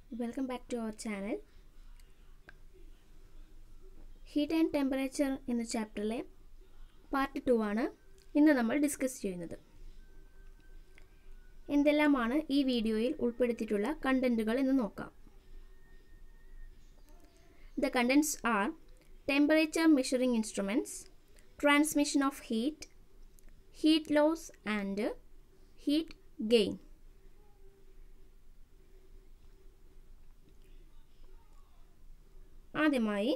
Welcome back to അവർ channel heat and temperature എന്ന ചാപ്റ്ററിലെ പാർട്ട് ടു ആണ് ഇന്ന് നമ്മൾ ഡിസ്കസ് ചെയ്യുന്നത് എന്തെല്ലാമാണ് ഈ വീഡിയോയിൽ ഉൾപ്പെടുത്തിയിട്ടുള്ള കണ്ടന്റുകൾ എന്ന് നോക്കാം the contents are temperature measuring instruments transmission of heat heat loss and heat gain ആദ്യമായി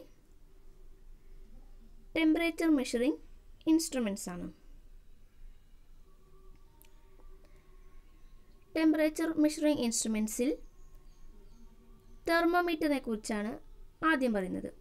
ടെമ്പറേച്ചർ മെഷറിംഗ് ഇൻസ്ട്രുമെൻറ്റ്സ് ആണ് ടെമ്പറേച്ചർ മെഷറിംഗ് ഇൻസ്ട്രുമെൻറ്റ്സിൽ തെർമോമീറ്ററിനെ കുറിച്ചാണ് ആദ്യം പറയുന്നത്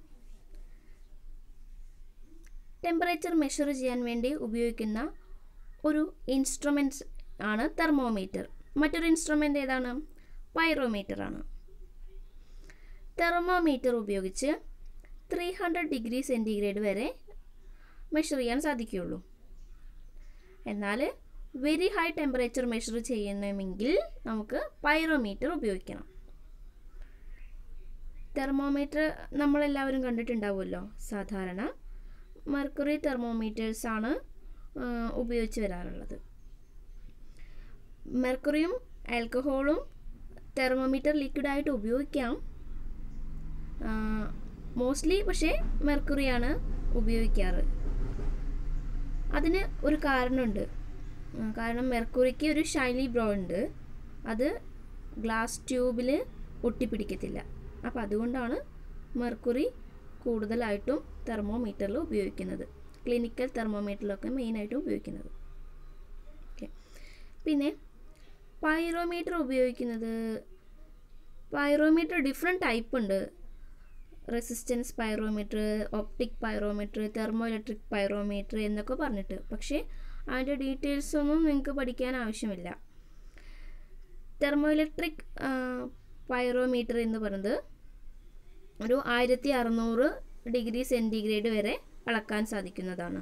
ടെമ്പറേച്ചർ മെഷർ ചെയ്യാൻ വേണ്ടി ഉപയോഗിക്കുന്ന ഒരു ഇൻസ്ട്രുമെൻറ്റ്സ് ആണ് തെർമോമീറ്റർ മറ്റൊരു ഇൻസ്ട്രുമെൻ്റ് ഏതാണ് പൈറോമീറ്റർ ആണ് തെർമോമീറ്റർ ഉപയോഗിച്ച് ത്രീ ഹൺഡ്രഡ് ഡിഗ്രി സെൻറ്റിഗ്രേഡ് വരെ മെഷർ ചെയ്യാൻ സാധിക്കുകയുള്ളൂ എന്നാൽ വെരി ഹൈ ടെമ്പറേച്ചർ മെഷർ ചെയ്യണമെങ്കിൽ നമുക്ക് പൈറോമീറ്റർ ഉപയോഗിക്കണം തെർമോമീറ്റർ നമ്മളെല്ലാവരും കണ്ടിട്ടുണ്ടാവുമല്ലോ സാധാരണ മെർക്കുറി തെർമോമീറ്റേഴ്സ് ആണ് ഉപയോഗിച്ച് വരാറുള്ളത് മെർക്കുറിയും ആൽക്കഹോളും തെർമോമീറ്റർ ലിക്വിഡായിട്ട് ഉപയോഗിക്കാം മോസ്റ്റ്ലി പക്ഷേ മെർക്കുറിയാണ് ഉപയോഗിക്കാറ് അതിന് ഒരു കാരണമുണ്ട് കാരണം മെർക്കുറിക്ക് ഒരു ഷൈനി ബ്രോ ഉണ്ട് അത് ഗ്ലാസ് ട്യൂബിൽ ഒട്ടിപ്പിടിക്കത്തില്ല അപ്പോൾ അതുകൊണ്ടാണ് മെർക്കുറി കൂടുതലായിട്ടും തെർമോമീറ്ററിൽ ഉപയോഗിക്കുന്നത് ക്ലിനിക്കൽ തെർമോമീറ്ററിലൊക്കെ മെയിനായിട്ടും ഉപയോഗിക്കുന്നത് ഓക്കെ പിന്നെ പൈറോമീറ്റർ ഉപയോഗിക്കുന്നത് പൈറോമീറ്റർ ഡിഫറെൻറ്റ് ടൈപ്പ് ഉണ്ട് resistance pyrometer optic pyrometer thermoelectric pyrometer എന്നൊക്കെ പറഞ്ഞിട്ട് പക്ഷേ അതിൻ്റെ ഡീറ്റെയിൽസ് ഒന്നും നിങ്ങൾക്ക് പഠിക്കാൻ ആവശ്യമില്ല തെർമോ ഇലക്ട്രിക് പൈറോമീറ്റർ എന്ന് പറയുന്നത് ഒരു ആയിരത്തി അറുന്നൂറ് ഡിഗ്രി സെൻറ്റിഗ്രേഡ് വരെ അളക്കാൻ സാധിക്കുന്നതാണ്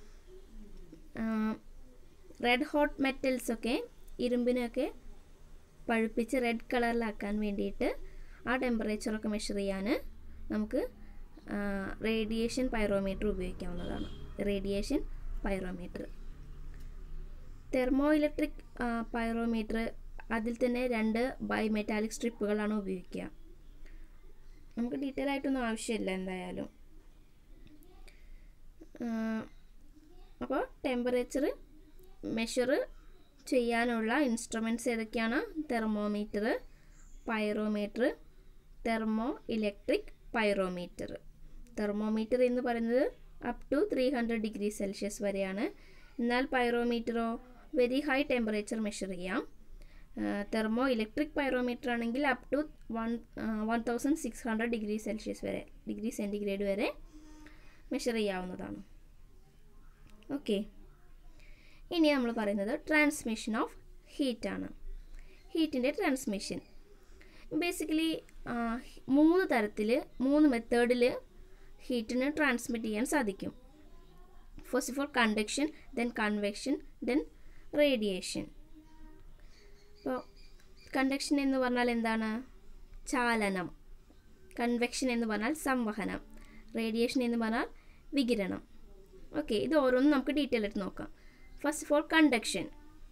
റെഡ് ഹോട്ട് മെറ്റൽസ് ഒക്കെ ഇരുമ്പിനൊക്കെ പഴുപ്പിച്ച് റെഡ് കളറിലാക്കാൻ വേണ്ടിയിട്ട് ആ ടെമ്പറേച്ചറൊക്കെ മെഷർ ചെയ്യാൻ നമുക്ക് റേഡിയേഷൻ പൈറോമീറ്റർ ഉപയോഗിക്കാവുന്നതാണ് radiation pyrometer thermoelectric pyrometer അതിൽ തന്നെ രണ്ട് ബൈമെറ്റാലിക് സ്ട്രിപ്പുകളാണ് ഉപയോഗിക്കുക നമുക്ക് ഡീറ്റെയിൽ ആയിട്ടൊന്നും ആവശ്യമില്ല എന്തായാലും അപ്പോൾ ടെമ്പറേച്ചർ മെഷർ ചെയ്യാനുള്ള ഇൻസ്ട്രുമെൻറ്റ്സ് ഏതൊക്കെയാണ് thermometer pyrometer thermoelectric pyrometer thermometer എന്ന് പറയുന്നത് up to three hundred degree Celsius വരെയാണ് എന്നാൽ പൈറോമീറ്ററോ വെരി ഹൈ ടെമ്പറേച്ചർ മെഷർ ചെയ്യാം തെർമോ ഇലക്ട്രിക് പൈറോമീറ്റർ ആണെങ്കിൽ up to one one thousand six hundred degree Celsius വരെ ഡിഗ്രി സെൻറ്റിഗ്രേഡ് വരെ മെഷർ ചെയ്യാവുന്നതാണ് ഓക്കെ ഇനി നമ്മൾ പറയുന്നത് ട്രാൻസ്മിഷൻ ഓഫ് ഹീറ്റാണ് ഹീറ്റിൻ്റെ ട്രാൻസ്മിഷൻ ബേസിക്കലി മൂന്ന് തരത്തിൽ മൂന്ന് മെത്തേഡിൽ ഹീറ്റിന് ട്രാൻസ്മിറ്റ് ചെയ്യാൻ സാധിക്കും first of all conduction then convection then radiation അപ്പോൾ കണ്ടക്ഷൻ എന്ന് പറഞ്ഞാൽ എന്താണ് ചാലനം കൺവെക്ഷൻ എന്ന് പറഞ്ഞാൽ സംവഹനം റേഡിയേഷൻ എന്ന് പറഞ്ഞാൽ വികിരണം ഓക്കെ ഇത് ഓരോന്നും നമുക്ക് ഡീറ്റെയിൽ ആയിട്ട് നോക്കാം first of all conduction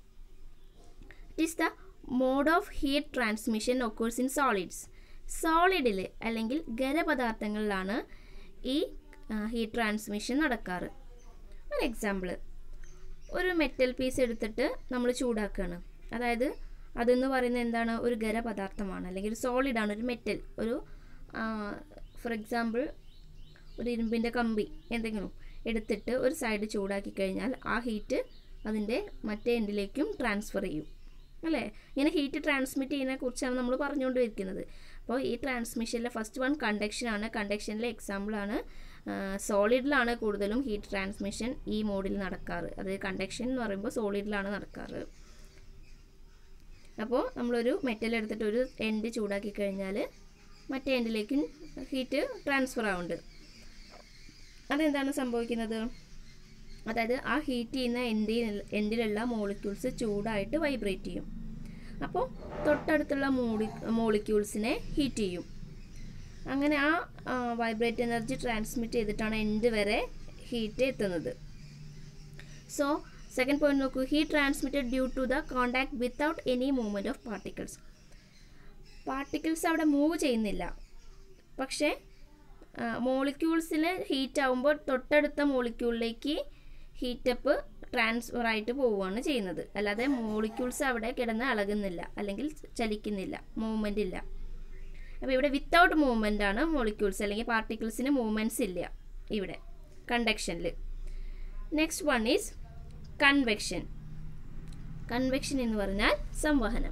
it is the mode of heat transmission occurs in solids സോളിഡിൽ അല്ലെങ്കിൽ ഖരപദാർത്ഥങ്ങളിലാണ് ഈ ഹീറ്റ് ട്രാൻസ്മിഷൻ നടക്കാറ് ഒരു എക്സാമ്പിൾ ഒരു മെറ്റൽ പീസ് എടുത്തിട്ട് നമ്മൾ ചൂടാക്കുകയാണ് അതായത് അതെന്ന് പറയുന്നത് എന്താണ് ഒരു ഖരപദാർത്ഥമാണ് അല്ലെങ്കിൽ ഒരു സോളിഡാണ് ഒരു മെറ്റൽ ഒരു ഫോർ എക്സാമ്പിൾ ഒരു ഇരുമ്പിൻ്റെ കമ്പി എന്തെങ്കിലും എടുത്തിട്ട് ഒരു സൈഡ് ചൂടാക്കി കഴിഞ്ഞാൽ ആ ഹീറ്റ് അതിൻ്റെ മറ്റേ എൻഡിലേക്കും ട്രാൻസ്ഫർ ചെയ്യും അല്ലേ ഇങ്ങനെ ഹീറ്റ് ട്രാൻസ്മിറ്റ് ചെയ്യുന്നതിനെ കുറിച്ചാണ് നമ്മൾ പറഞ്ഞുകൊണ്ടിരിക്കുന്നത് അപ്പോൾ ഈ ട്രാൻസ്മിഷനിലെ ഫസ്റ്റ് വൺ കണ്ടക്ഷനാണ് കണ്ടക്ഷനിലെ എക്സാമ്പിളാണ് സോളിഡിലാണ് കൂടുതലും ഹീറ്റ് ട്രാൻസ്മിഷൻ ഈ മോഡിൽ നടക്കാറ് അത് കണ്ടക്ഷൻ എന്ന് പറയുമ്പോൾ സോളിഡിലാണ് നടക്കാറ് അപ്പോൾ നമ്മളൊരു മെറ്റൽ എടുത്തിട്ട് ഒരു എൻഡ് ചൂടാക്കി കഴിഞ്ഞാൽ മറ്റേ എൻഡിലേക്കും ഹീറ്റ് ട്രാൻസ്ഫർ ആവുന്നുണ്ട് അതെന്താണ് സംഭവിക്കുന്നത് അതായത് ആ ഹീറ്റ് ചെയ്യുന്ന എൻഡിൽ എൻഡിലുള്ള മോളിക്യൂൾസ് ചൂടായിട്ട് വൈബ്രേറ്റ് ചെയ്യും അപ്പോൾ തൊട്ടടുത്തുള്ള മോളി മോളിക്യൂൾസിനെ ഹീറ്റ് ചെയ്യും അങ്ങനെ ആ വൈബ്രേറ്റ് എനർജി ട്രാൻസ്മിറ്റ് ചെയ്തിട്ടാണ് എൻഡ് വരെ ഹീറ്റ് എത്തുന്നത് സോ സെക്കൻഡ് പോയിന്റ് നോക്കൂ heat transmitted due to the contact without any movement of particles particles അവിടെ മൂവ് ചെയ്യുന്നില്ല പക്ഷേ മോളിക്യൂൾസിന് ഹീറ്റ് ആകുമ്പോൾ തൊട്ടടുത്ത മോളിക്യൂളിലേക്ക് ഹീറ്റപ്പ് ട്രാൻസ്ഫർ ആയിട്ട് പോവുകയാണ് ചെയ്യുന്നത് അല്ലാതെ മോളിക്യൂൾസ് അവിടെ കിടന്ന് അളകുന്നില്ല അല്ലെങ്കിൽ ചലിക്കുന്നില്ല മൂവ്മെൻ്റ് ഇല്ല അപ്പോൾ ഇവിടെ വിത്തൗട്ട് മൂവ്മെൻ്റ് ആണ് മോളിക്യൂൾസ് അല്ലെങ്കിൽ പാർട്ടിക്കിൾസിന് മൂവ്മെൻറ്റ്സ് ഇല്ല ഇവിടെ കണ്ടക്ഷനിൽ next one is convection convection എന്ന് പറഞ്ഞാൽ സംവഹനം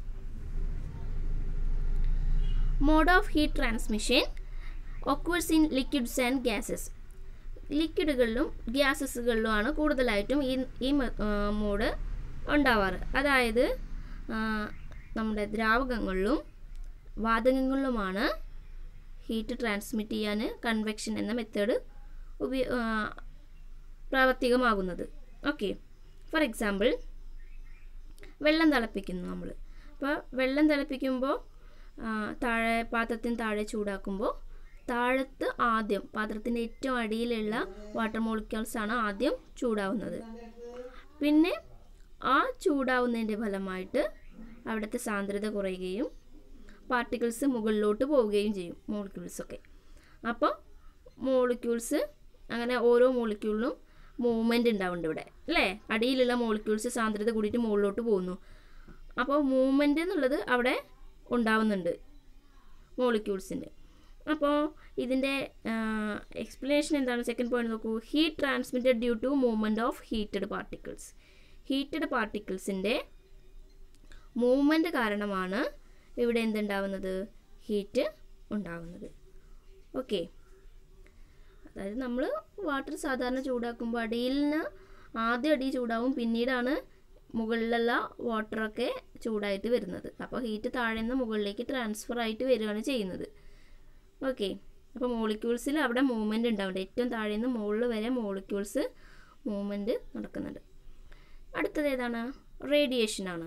mode of heat transmission occurs in liquids and gases ലിക്വിഡുകളിലും ഗ്യാസസുകളിലുമാണ് കൂടുതലായിട്ടും ഈ ഈ മോഡ് ഉണ്ടാവാറ് അതായത് നമ്മുടെ ദ്രാവകങ്ങളിലും വാതകങ്ങളിലുമാണ് ഹീറ്റ് ട്രാൻസ്മിറ്റ് ചെയ്യാൻ കൺവെക്ഷൻ എന്ന മെത്തേഡ് ഉപയോ പ്രാവർത്തികമാകുന്നത് ഓക്കെ ഫോർ എക്സാമ്പിൾ വെള്ളം തിളപ്പിക്കുന്നു നമ്മൾ അപ്പോൾ വെള്ളം തിളപ്പിക്കുമ്പോൾ താഴെ പാത്രത്തിന് താഴെ ചൂടാക്കുമ്പോൾ താഴത്ത് ആദ്യം പാത്രത്തിൻ്റെ ഏറ്റവും അടിയിലുള്ള വാട്ടർ മോളിക്യൂൾസ് ആണ് ആദ്യം ചൂടാവുന്നത് പിന്നെ ആ ചൂടാവുന്നതിൻ്റെ ഫലമായിട്ട് അവിടുത്തെ സാന്ദ്രത കുറയുകയും പാർട്ടിക്കിൾസ് മുകളിലോട്ട് പോവുകയും ചെയ്യും മോളിക്യൂൾസൊക്കെ അപ്പോൾ മോളിക്യൂൾസ് അങ്ങനെ ഓരോ മോളിക്യൂളിനും മൂവ്മെൻ്റ് ഉണ്ടാവുന്നുണ്ട് ഇവിടെ അല്ലേ അടിയിലുള്ള മോളിക്യൂൾസ് സാന്ദ്രത കൂടിയിട്ട് മുകളിലോട്ട് പോകുന്നു അപ്പോൾ മൂവ്മെൻ്റ് എന്നുള്ളത് അവിടെ ഉണ്ടാവുന്നുണ്ട് മോളിക്യൂൾസിൻ്റെ അപ്പോൾ ഇതിൻ്റെ എക്സ്പ്ലനേഷൻ എന്താണ് സെക്കൻഡ് പോയിന്റ് നോക്കൂ heat transmitted due to movement of heated particles heated പാർട്ടിക്കിൾസിൻ്റെ മൂവ്മെൻറ്റ് കാരണമാണ് ഇവിടെ എന്തുണ്ടാവുന്നത് ഹീറ്റ് ഉണ്ടാവുന്നത് ഓക്കെ അതായത് നമ്മൾ വാട്ടർ സാധാരണ ചൂടാക്കുമ്പോൾ അടിയിൽ നിന്ന് ആദ്യം അടി ചൂടാവും പിന്നീടാണ് മുകളിലുള്ള വാട്ടറൊക്കെ ചൂടായിട്ട് വരുന്നത് അപ്പോൾ ഹീറ്റ് താഴെ നിന്ന് മുകളിലേക്ക് ട്രാൻസ്ഫർ ആയിട്ട് വരികയാണ് ചെയ്യുന്നത് ഓക്കെ അപ്പോൾ മോളിക്യൂൾസിൽ അവിടെ മൂവ്മെൻറ്റ് ഉണ്ടാവുന്നുണ്ട് ഏറ്റവും താഴെ നിന്ന് മുകളിൽ വരെ മോളിക്യൂൾസ് മൂവ്മെൻറ്റ് നടക്കുന്നുണ്ട് അടുത്തത് ഏതാണ് റേഡിയേഷനാണ്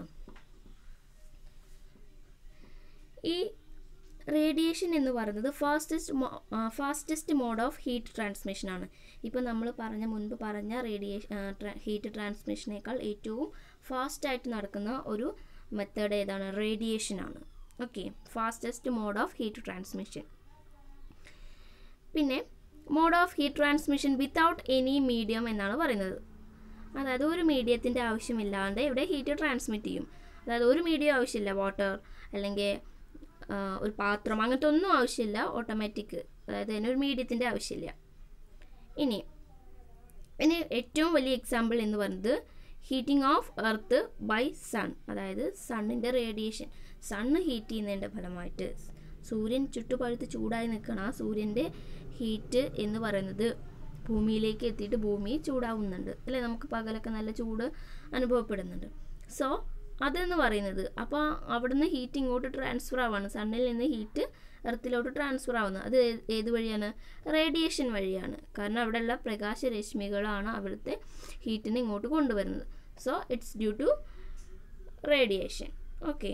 ഈ റേഡിയേഷൻ എന്ന് പറയുന്നത് fastest fastest mode of heat transmission ആണ് ഇപ്പോൾ നമ്മൾ പറഞ്ഞ മുൻപ് പറഞ്ഞ റേഡിയേഷൻ ഹീറ്റ് ട്രാൻസ്മിഷനേക്കാൾ ഏറ്റവും ഫാസ്റ്റായിട്ട് നടക്കുന്ന ഒരു മെത്തേഡ് ഏതാണ് റേഡിയേഷൻ ആണ് okay fastest mode of heat transmission പിന്നെ mode of heat transmission without any medium എന്നാണ് പറയുന്നത് അതായത് ഒരു മീഡിയത്തിൻ്റെ ആവശ്യമില്ലാണ്ട് ഇവിടെ ഹീറ്റ് ട്രാൻസ്മിറ്റ് ചെയ്യും അതായത് ഒരു മീഡിയം ആവശ്യമില്ല വാട്ടർ അല്ലെങ്കിൽ ഒരു പാത്രം അങ്ങനത്തെ ഒന്നും ആവശ്യമില്ല ഓട്ടോമാറ്റിക് അതായത് അതിനൊരു മീഡിയത്തിൻ്റെ ആവശ്യമില്ല ഇനി ഇനി ഏറ്റവും വലിയ എക്സാമ്പിൾ എന്ന് പറയുന്നത് heating of earth by sun അതായത് സണ്ണിൻ്റെ റേഡിയേഷൻ സണ്ണ് ഹീറ്റ് ചെയ്യുന്നതിൻ്റെ ഫലമായിട്ട് സൂര്യൻ ചുട്ടുപഴുത്ത് ചൂടായി നിൽക്കണം ആ സൂര്യൻ്റെ ഹീറ്റ് എന്ന് പറയുന്നത് ഭൂമിയിലേക്ക് എത്തിയിട്ട് ഭൂമി ചൂടാവുന്നുണ്ട് അല്ലേ നമുക്ക് പകലൊക്കെ നല്ല ചൂട് അനുഭവപ്പെടുന്നുണ്ട് സോ അതെന്ന് പറയുന്നത് അപ്പോൾ അവിടുന്ന് ഹീറ്റ് ഇങ്ങോട്ട് ട്രാൻസ്ഫർ ആവാണ് സണ്ണിൽ നിന്ന് ഹീറ്റ് എർത്തിലോട്ട് ട്രാൻസ്ഫർ ആവുന്നത് അത് ഏത് വഴിയാണ് റേഡിയേഷൻ വഴിയാണ് കാരണം അവിടെയുള്ള പ്രകാശരശ്മികളാണ് അവിടുത്തെ ഹീറ്റിനെ ഇങ്ങോട്ട് കൊണ്ടുവരുന്നത് so it's due to radiation okay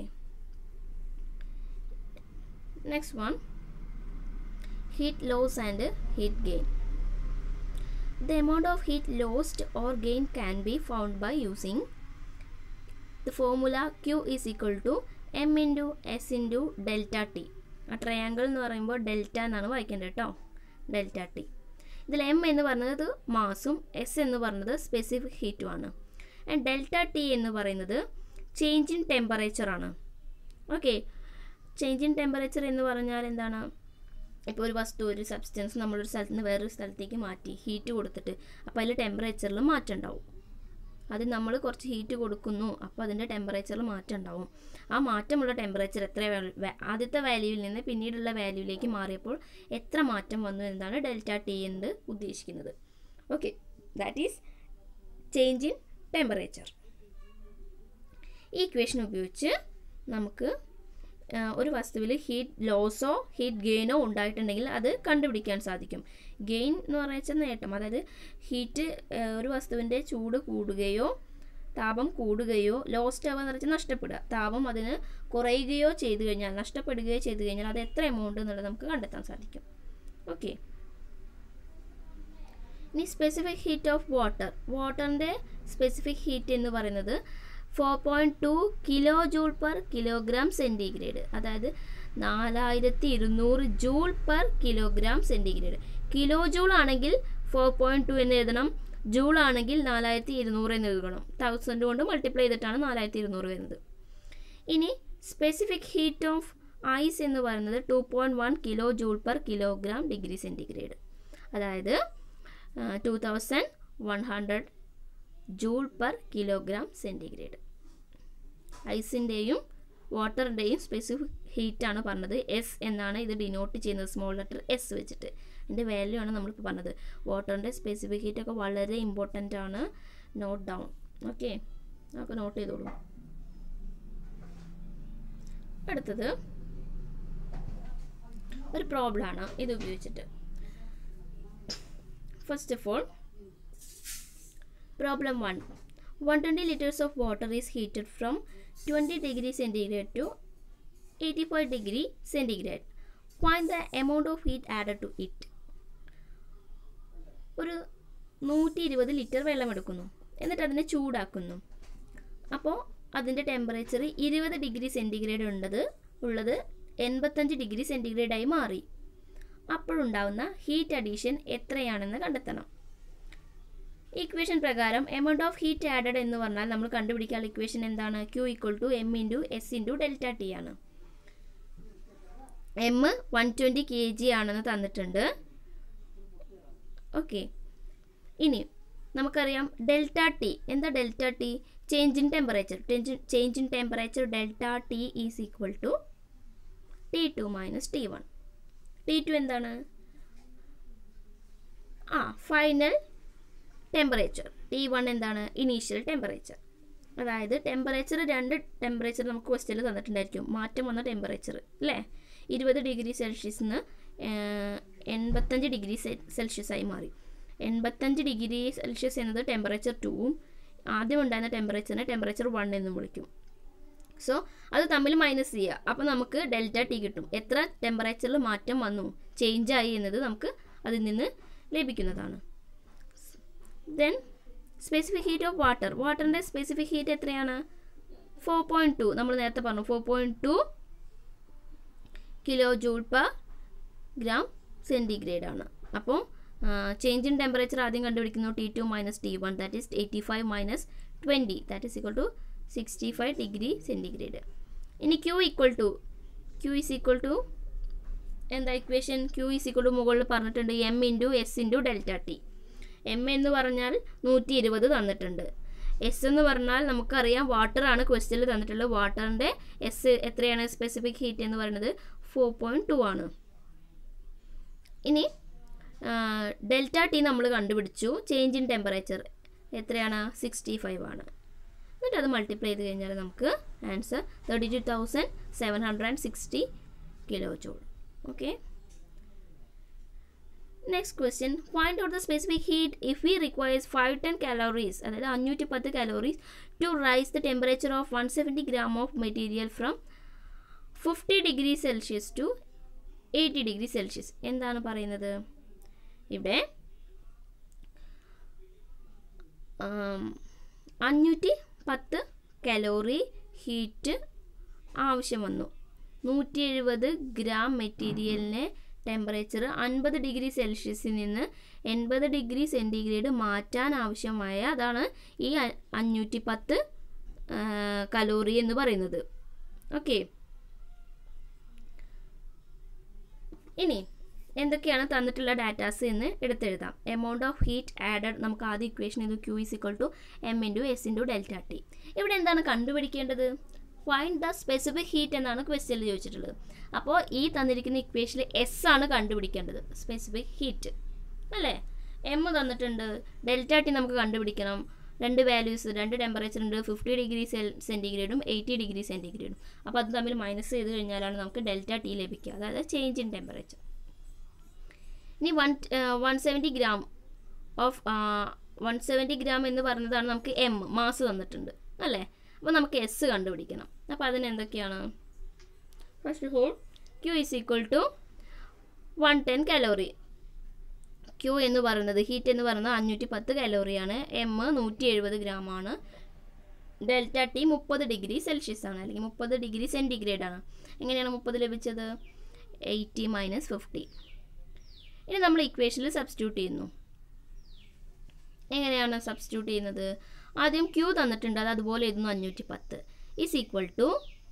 next one heat loss and heat gain The amount of heat lost or gained can be found by using the formula Q is equal to M into S into delta T. ആ triangle എന്ന് പറയുമ്പോൾ delta എന്നാണ് വായിക്കേണ്ടത് കേട്ടോ delta T ഇതിൽ M എന്ന് പറയുന്നത് മാസും S എന്ന് പറയുന്നത് സ്പെസിഫിക് ഹീറ്റുമാണ് ആൻഡ് ഡെൽറ്റ ടി എന്ന് പറയുന്നത് ചേഞ്ച് ഇൻ ടെമ്പറേച്ചറാണ് ഓക്കെ ചേഞ്ച് ഇൻ ടെമ്പറേച്ചർ എന്ന് പറഞ്ഞാൽ എന്താണ് ഇപ്പോൾ ഒരു വസ്തു ഒരു സബ്സ്റ്റൻസ് നമ്മളൊരു സ്ഥലത്ത് നിന്ന് വേറൊരു സ്ഥലത്തേക്ക് മാറ്റി ഹീറ്റ് കൊടുത്തിട്ട് അപ്പോൾ അതിൽ ടെമ്പറേച്ചറിൽ മാറ്റം ഉണ്ടാവും അത് നമ്മൾ കുറച്ച് ഹീറ്റ് കൊടുക്കുന്നു അപ്പോൾ അതിൻ്റെ ടെമ്പറേച്ചറിൽ മാറ്റം ഉണ്ടാവും ആ മാറ്റമുള്ള ടെമ്പറേച്ചർ എത്ര ആദ്യത്തെ വാല്യൂവിൽ നിന്ന് പിന്നീടുള്ള വാല്യൂവിലേക്ക് മാറിയപ്പോൾ എത്ര മാറ്റം വന്നു എന്നതാണ് ഡെൽറ്റ ടി എന്ന് ഉദ്ദേശിക്കുന്നത് okay that is change in temperature ഈ ഇക്വേഷൻ ഉപയോഗിച്ച് നമുക്ക് ഒരു വസ്തുവിൽ ഹീറ്റ് ലോസോ ഹീറ്റ് ഗെയിനോ ഉണ്ടായിട്ടുണ്ടെങ്കിൽ അത് കണ്ടുപിടിക്കാൻ സാധിക്കും ഗെയിൻ എന്ന് പറയുന്ന നേട്ടം അതായത് ഹീറ്റ് ഒരു വസ്തുവിൻ്റെ ചൂട് കൂടുകയോ താപം കൂടുകയോ ലോസ്റ്റ് ആവുക എന്ന് വെച്ചാൽ നഷ്ടപ്പെടുക താപം അതിന് കുറയുകയോ ചെയ്തു കഴിഞ്ഞാൽ നഷ്ടപ്പെടുകയോ ചെയ്തു കഴിഞ്ഞാൽ അത് എത്ര എമൗണ്ട് എന്നുള്ളത് നമുക്ക് കണ്ടെത്താൻ സാധിക്കും ഓക്കെ ഇനി സ്പെസിഫിക് ഹീറ്റ് ഓഫ് വാട്ടർ വാട്ടറിൻ്റെ സ്പെസിഫിക് ഹീറ്റ് എന്ന് പറയുന്നത് four point two kilo joule per kilogram centigrade അതായത് നാലായിരത്തി ഇരുന്നൂറ് joule per kilogram centigrade kilo joule ആണെങ്കിൽ ഫോർ പോയിൻറ്റ് ടു എന്ന് എഴുതണം ജൂൾ ആണെങ്കിൽ നാലായിരത്തി ഇരുന്നൂറ് എന്ന് എഴുതണം തൗസൻഡ് കൊണ്ട് മൾട്ടിപ്ലൈ ചെയ്തിട്ടാണ് നാലായിരത്തി ഇരുന്നൂറ് വരുന്നത് ഇനി സ്പെസിഫിക് ഹീറ്റ് ഓഫ് ഐസ് എന്ന് പറയുന്നത് two point one kilo joule per kilogram degree centigrade അതായത് two thousand one hundred joule per kilogram centigrade ഐസിൻ്റെയും വാട്ടറിൻ്റെയും സ്പെസിഫിക് ഹീറ്റാണ് പറഞ്ഞത് എസ് എന്നാണ് ഇത് ഡിനോട്ട് ചെയ്യുന്നത് സ്മോൾ ലെറ്റർ എസ് വെച്ചിട്ട് ഇതിൻ്റെ വാല്യൂ ആണ് നമ്മളിപ്പോൾ പറഞ്ഞത് വാട്ടറിൻ്റെ സ്പെസിഫിക് ഹീറ്റ് ഒക്കെ വളരെ ഇമ്പോർട്ടൻ്റ് ആണ് നോട്ട് ഡൗൺ ഓക്കെ നമുക്ക് നോട്ട് ചെയ്തോളൂ അടുത്തത് ഒരു പ്രോബ്ലം ആണ് ഇത് ഉപയോഗിച്ചിട്ട് first of all Problem 1. 120 liters of water is heated from 20 degree centigrade to 85 degree centigrade. Find the amount of heat added to it. ഒരു നൂറ്റി ഇരുപത് ലിറ്റർ വെള്ളം എടുക്കുന്നു എന്നിട്ട് അതിനെ ചൂടാക്കുന്നു അപ്പോൾ അതിൻ്റെ ടെമ്പറേച്ചർ ഇരുപത് ഡിഗ്രി സെൻറ്റിഗ്രേഡ് ഉള്ളത് ഉള്ളത് എൺപത്തഞ്ച് ഡിഗ്രി സെൻറ്റിഗ്രേഡായി മാറി അപ്പോഴുണ്ടാവുന്ന ഹീറ്റ് അഡീഷൻ എത്രയാണെന്ന് കണ്ടെത്തണം ഇക്വേഷൻ പ്രകാരം എമൗണ്ട് ഓഫ് ഹീറ്റ് ആഡഡ് എന്ന് പറഞ്ഞാൽ നമ്മൾ കണ്ടുപിടിക്കാനുള്ള ഇക്വേഷൻ എന്താണ് Q equal to M into S into delta T ആണ് M one twenty K G ആണെന്ന് തന്നിട്ടുണ്ട് ഓക്കെ ഇനി നമുക്കറിയാം ഡെൽറ്റ ടി എന്താ delta T change in temperature change in temperature delta T is equal to T two minus T one T two എന്താണ് ആ final temperature T one എന്താണ് initial temperature അതായത് temperature രണ്ട് ടെമ്പറേച്ചർ നമുക്ക് ക്വസ്റ്റ്യനിൽ തന്നിട്ടുണ്ടായിരിക്കും മാറ്റം വന്ന ടെമ്പറേച്ചർ അല്ലേ ഇരുപത് ഡിഗ്രി സെൽഷ്യസിന് എൺപത്തഞ്ച് ഡിഗ്രി സെൽഷ്യസ് ആയി മാറി എൺപത്തഞ്ച് ഡിഗ്രി സെൽഷ്യസ് എന്നത് ടെമ്പറേച്ചർ ടൂവും ആദ്യം ഉണ്ടായിരുന്ന ടെമ്പറേച്ചറിനെ ടെമ്പറേച്ചർ വൺ എന്നും വിളിക്കും സോ അത് തമ്മിൽ മൈനസ് ചെയ്യുക അപ്പോൾ നമുക്ക് ഡെൽറ്റ ടി കിട്ടും എത്ര ടെമ്പറേച്ചറിൽ മാറ്റം വന്നു ചേഞ്ച് ആയി എന്നത് നമുക്ക് അതിൽ നിന്ന് ലഭിക്കുന്നതാണ് then specific heat of water വാട്ടറിൻ്റെ സ്പെസിഫിക് ഹീറ്റ് എത്രയാണ് ഫോർ പോയിൻറ്റ് ടു നമ്മൾ നേരത്തെ പറഞ്ഞു four point two kilo joule per gram centigrade ആണ് അപ്പോൾ ചേഞ്ച് ഇൻ ടെമ്പറേച്ചർ ആദ്യം കണ്ടുപിടിക്കുന്നു T two minus T one that is eighty five minus twenty that is equal to sixty five degree centigrade ഇനി Q equal to Q is equal to എന്താ equation Q is equal to മുകളിൽ പറഞ്ഞിട്ടുണ്ട് M into S into delta T M എന്ന് പറഞ്ഞാൽ നൂറ്റി ഇരുപത് തന്നിട്ടുണ്ട് S എന്ന് പറഞ്ഞാൽ നമുക്കറിയാം വാട്ടറാണ് ക്വസ്റ്റ്യനിൽ തന്നിട്ടുള്ളത് വാട്ടറിൻ്റെ എസ് എത്രയാണ് സ്പെസിഫിക് ഹീറ്റ് എന്ന് പറയുന്നത് ഫോർ പോയിൻറ്റ് ടു ആണ് ഇനി ഡെൽറ്റ ടി നമ്മൾ കണ്ടുപിടിച്ചു ചേഞ്ച് ഇൻ ടെമ്പറേച്ചർ എത്രയാണ് സിക്സ്റ്റി ഫൈവ് ആണ് എന്നിട്ട് അത് മൾട്ടിപ്ലൈ ചെയ്ത് കഴിഞ്ഞാൽ നമുക്ക് answer thirty two thousand seven hundred and sixty kilo joule okay next question find out the specific heat if we requires five ten calories അതായത് അഞ്ഞൂറ്റി പത്ത് calories to raise the temperature of one seventy gram of material from fifty degree Celsius to eighty degree Celsius എന്താണ് പറയുന്നത് ഇവിടെ അഞ്ഞൂറ്റി പത്ത് calorie heat ആവശ്യം വന്നു നൂറ്റി എഴുപത് ഗ്രാം മെറ്റീരിയലിനെ ടെമ്പറേച്ചർ അൻപത് ഡിഗ്രി സെൽഷ്യസിൽ നിന്ന് എൺപത് ഡിഗ്രി സെൻറ്റിഗ്രേഡ് മാറ്റാൻ ആവശ്യമായ അതാണ് ഈ അഞ്ഞൂറ്റി പത്ത് കലോറി എന്ന് പറയുന്നത് ഓക്കെ ഇനി എന്തൊക്കെയാണ് തന്നിട്ടുള്ള ഡാറ്റാസ് എന്ന് എടുത്തെഴുതാം എമൗണ്ട് ഓഫ് ഹീറ്റ് ആഡഡ് നമുക്ക് ആദ്യ ഇക്വേഷൻ ഇത് Q is equal to M into S into delta T ഇവിടെ എന്താണ് കണ്ടുപിടിക്കേണ്ടത് ഫൈൻഡ് ദ സ്പെസിഫിക് ഹീറ്റ് എന്നാണ് ക്വസ്റ്റ്യനിൽ ചോദിച്ചിട്ടുള്ളത് അപ്പോൾ ഈ തന്നിരിക്കുന്ന ഇക്വേഷനിൽ എസ് ആണ് കണ്ടുപിടിക്കേണ്ടത് സ്പെസിഫിക് ഹീറ്റ് അല്ലേ എം തന്നിട്ടുണ്ട് ഡെൽറ്റ ടി നമുക്ക് കണ്ടുപിടിക്കണം രണ്ട് വാല്യൂസ് രണ്ട് ടെമ്പറേച്ചർ ഉണ്ട് ഫിഫ്റ്റി ഡിഗ്രി സെൽ സെൻറ്റിഗ്രേഡും എയ്റ്റി ഡിഗ്രി സെൻറ്റിഗ്രേഡും അപ്പോൾ അത് തമ്മിൽ മൈനസ് ചെയ്ത് കഴിഞ്ഞാലാണ് നമുക്ക് ഡെൽറ്റ ടി ലഭിക്കുക അതായത് ചേഞ്ച് ഇൻ ടെമ്പറേച്ചർ ഇനി one one seventy gram of one seventy gram എന്ന് പറഞ്ഞതാണ് നമുക്ക് എം മാസ് തന്നിട്ടുണ്ട് അല്ലേ അപ്പോൾ നമുക്ക് എസ് കണ്ടുപിടിക്കണം അപ്പോൾ അതിന് എന്തൊക്കെയാണ് first of all Q is equal to one ten calorie Q എന്ന് പറയുന്നത് ഹീറ്റ് എന്ന് പറയുന്നത് അഞ്ഞൂറ്റി പത്ത് കലോറിയാണ് എം നൂറ്റി എഴുപത് ഗ്രാമാണ് ഡെൽറ്റ ടി മുപ്പത് ഡിഗ്രി സെൽഷ്യസ് ആണ് അല്ലെങ്കിൽ മുപ്പത് ഡിഗ്രി സെൻറ്റിഗ്രേഡ് ആണ് എങ്ങനെയാണ് മുപ്പത് ലഭിച്ചത് എയ്റ്റി മൈനസ് ഫിഫ്റ്റി ഇനി നമ്മൾ ഇക്വേഷനിൽ സബ്സ്റ്റിറ്റ്യൂട്ട് ചെയ്യുന്നു എങ്ങനെയാണ് സബ്സ്റ്റിറ്റ്യൂട്ട് ചെയ്യുന്നത് ആദ്യം ക്യൂ തന്നിട്ടുണ്ട് അത് അതുപോലെ എഴുതുന്നു അഞ്ഞൂറ്റി പത്ത് ഈസ് ഈക്വൽ ടു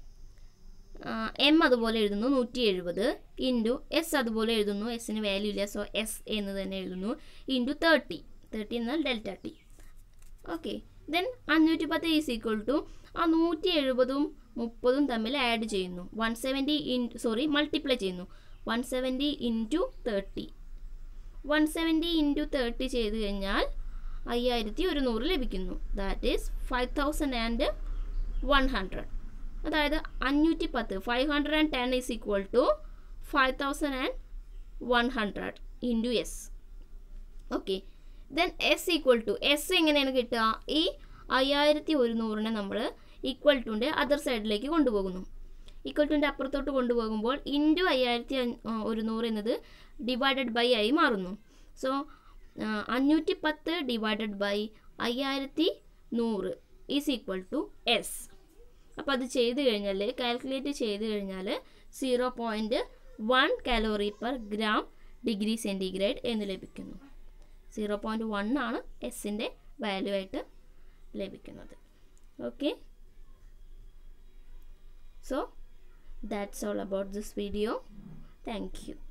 എം അതുപോലെ എഴുതുന്നു നൂറ്റി എഴുപത് ഇൻറ്റു എസ് അതുപോലെ എഴുതുന്നു എസിന് വാല്യൂ ഇല്ല സോ എസ് എന്ന് തന്നെ എഴുതുന്നു ഇൻറ്റു തേർട്ടി തേർട്ടി എന്നാൽ ഡെൽറ്റ ടി ഓക്കെ ദെൻ അഞ്ഞൂറ്റി പത്ത് ഈസ് ഈക്വൽ ടു ആ നൂറ്റി എഴുപതും മുപ്പതും തമ്മിൽ ആഡ് ചെയ്യുന്നു one seventy in sorry multiply ചെയ്യുന്നു one seventy into thirty one seventy into thirty ചെയ്ത് കഴിഞ്ഞാൽ അയ്യായിരത്തി ഒരുന്നൂറ് ലഭിക്കുന്നു that is five thousand and one hundred അതായത് അഞ്ഞൂറ്റി പത്ത് five hundred and ten is equal to five thousand and one hundred into S okay then S equal to S എങ്ങനെയാണ് കിട്ടുക ഈ അയ്യായിരത്തി ഒരുന്നൂറിനെ നമ്മൾ ഈക്വൽ ടുൻ്റെ അതർ സൈഡിലേക്ക് കൊണ്ടുപോകുന്നു ഈക്വൽ ടുൻ്റെ അപ്പുറത്തോട്ട് കൊണ്ടുപോകുമ്പോൾ ഇൻറ്റു അയ്യായിരത്തി ഒരുന്നൂറ് എന്നത് ഡിവൈഡഡ് ബൈ ആയി മാറുന്നു സോ അഞ്ഞൂറ്റി പത്ത് ഡിവൈഡഡ് ബൈ അയ്യായിരത്തി നൂറ് ഈസ് ഈക്വൽ ടു എസ് അപ്പോൾ അത് ചെയ്ത് കഴിഞ്ഞാൽ കാൽക്കുലേറ്റ് ചെയ്ത് കഴിഞ്ഞാൽ zero point one calorie per gram degree centigrade എന്ന് ലഭിക്കുന്നു സീറോ പോയിൻറ്റ് വൺ ആണ് എസിൻ്റെ വാല്യൂ ആയിട്ട് ലഭിക്കുന്നത് okay so that's all about this video thank U